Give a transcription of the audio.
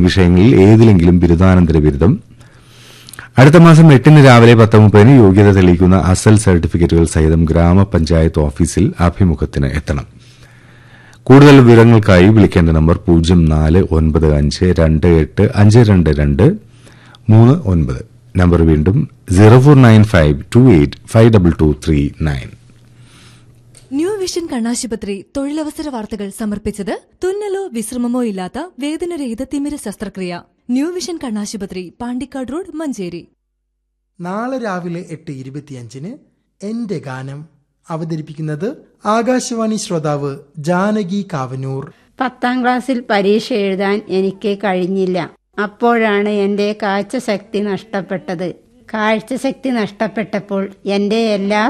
വിഷയങ്ങളിൽ ഏതിലെങ്കിലും ബിരുദാനന്തര ബിരുദം അടുത്ത മാസം എട്ടിന് രാവിലെ പത്ത് മുപ്പതിന് യോഗ്യത തെളിയിക്കുന്ന അസൽ സർട്ടിഫിക്കറ്റുകൾ സഹിതം ഗ്രാമപഞ്ചായത്ത് ഓഫീസിൽ അഭിമുഖത്തിന് എത്തണം കൂടുതൽ വിവരങ്ങൾക്കായി വിളിക്കേണ്ട നമ്പർ പൂജ്യം നാല് ഒൻപത് അഞ്ച് രണ്ട് എട്ട് അഞ്ച് രണ്ട് രണ്ട് മൂന്ന് ഒൻപത് നമ്പർ വീണ്ടും zero four nine five two eight five double two three nine new vision കണ്ണാശുപത്രി തൊഴിലവസര വാർത്തകൾ സമർപ്പിച്ചത് തുന്നലോ വിശ്രമമോ ഇല്ലാത്ത വേദനരഹിത തിമിര ശസ്ത്രക്രിയ ന്യൂ വിഷൻ കണ്ണാശുപത്രി പാണ്ടിക്കാട് റോഡ് മഞ്ചേരി നാളെ രാവിലെ എട്ട് ഇരുപത്തിയഞ്ചിന് എന്റെ ഗാനം അവതരിപ്പിക്കുന്നത് ആകാശവാണി ശ്രോതാവ് ജാനകി കാവനൂർ പത്താം ക്ലാസ്സിൽ പരീക്ഷ എഴുതാൻ എനിക്ക് കഴിഞ്ഞില്ല അപ്പോഴാണ് എൻ്റെ കാഴ്ചശക്തി നഷ്ടപ്പെട്ടത് കാഴ്ചശക്തി നഷ്ടപ്പെട്ടപ്പോൾ എൻ്റെ എല്ലാ